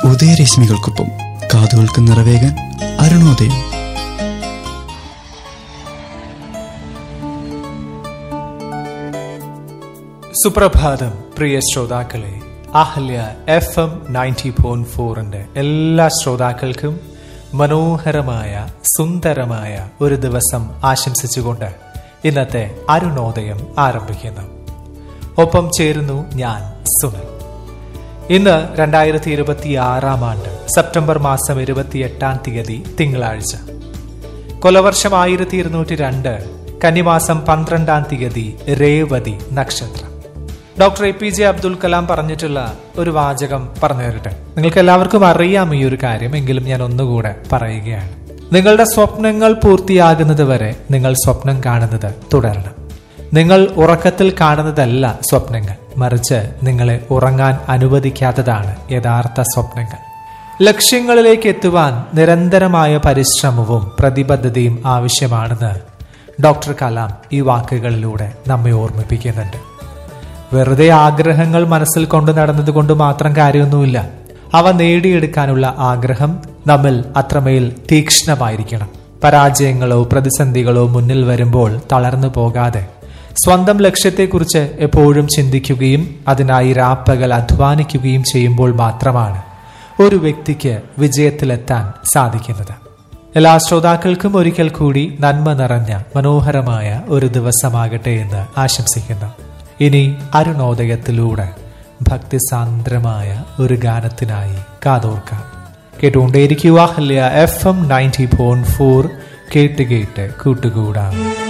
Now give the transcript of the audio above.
ഉദയരശ്മികൾക്കൊപ്പം കാതുകൾക്ക് നിറവേകാൻ അരുണോദയം സുപ്രഭാതം പ്രിയ ശ്രോതാക്കളെ Ahalya F M ninety point ഫോറിന്റെ എല്ലാ ശ്രോതാക്കൾക്കും മനോഹരമായ സുന്ദരമായ ഒരു ദിവസം ആശംസിച്ചുകൊണ്ട് ഇന്നത്തെ അരുണോദയം ആരംഭിക്കുന്നു ഒപ്പം ചേരുന്നു ഞാൻ സുനിൽ ഇന്ന് രണ്ടായിരത്തി ഇരുപത്തി ആറാം ആണ്ട് സെപ്റ്റംബർ മാസം ഇരുപത്തിയെട്ടാം തീയതി തിങ്കളാഴ്ച കൊലവർഷം ആയിരത്തി ഇരുന്നൂറ്റി രണ്ട് കന്നിമാസം പന്ത്രണ്ടാം തീയതി രേവതി നക്ഷത്രം doctor A P J Abdul Kalam പറഞ്ഞിട്ടുള്ള ഒരു വാചകം പറഞ്ഞു തരട്ടെ നിങ്ങൾക്ക് എല്ലാവർക്കും അറിയാം ഈ ഒരു കാര്യം എങ്കിലും ഞാൻ ഒന്നുകൂടെ പറയുകയാണ് നിങ്ങളുടെ സ്വപ്നങ്ങൾ പൂർത്തിയാകുന്നത് വരെ നിങ്ങൾ സ്വപ്നം കാണുന്നത് തുടരണം നിങ്ങൾ ഉറക്കത്തിൽ കാണുന്നതല്ല സ്വപ്നങ്ങൾ മറിച്ച് നിങ്ങളെ ഉറങ്ങാൻ അനുവദിക്കാത്തതാണ് യഥാർത്ഥ സ്വപ്നങ്ങൾ ലക്ഷ്യങ്ങളിലേക്ക് എത്തുവാൻ നിരന്തരമായ പരിശ്രമവും പ്രതിബദ്ധതയും ആവശ്യമാണെന്ന് ഡോക്ടർ കലാം ഈ വാക്കുകളിലൂടെ നമ്മെ ഓർമ്മിപ്പിക്കുന്നുണ്ട് വെറുതെ ആഗ്രഹങ്ങൾ മനസ്സിൽ കൊണ്ടു നടന്നതുകൊണ്ട് മാത്രം കാര്യമൊന്നുമില്ല അവ നേടിയെടുക്കാനുള്ള ആഗ്രഹം നമ്മിൽ അത്രമേൽ തീക്ഷ്ണമായിരിക്കണം പരാജയങ്ങളോ പ്രതിസന്ധികളോ മുന്നിൽ വരുമ്പോൾ തളർന്നു പോകാതെ സ്വന്തം ലക്ഷ്യത്തെക്കുറിച്ച് എപ്പോഴും ചിന്തിക്കുകയും അതിനായി രാപ്പകൽ അധ്വാനിക്കുകയും ചെയ്യുമ്പോൾ മാത്രമാണ് ഒരു വ്യക്തിക്ക് വിജയത്തിലെത്താൻ സാധിക്കുന്നത് എല്ലാ ശ്രോതാക്കൾക്കും ഒരിക്കൽ കൂടി നന്മ നിറഞ്ഞ മനോഹരമായ ഒരു ദിവസമാകട്ടെ എന്ന് ആശംസിക്കുന്നു ഇനി അരുണോദയത്തിലൂടെ ഭക്തിസാന്ദ്രമായ ഒരു ഗാനത്തിനായി കാതോർക്കാം കേട്ടുകൊണ്ടേയിരിക്കുക Ahalya F M ninety point four കേട്ട് കേട്ട് കൂട്ടുകൂടാം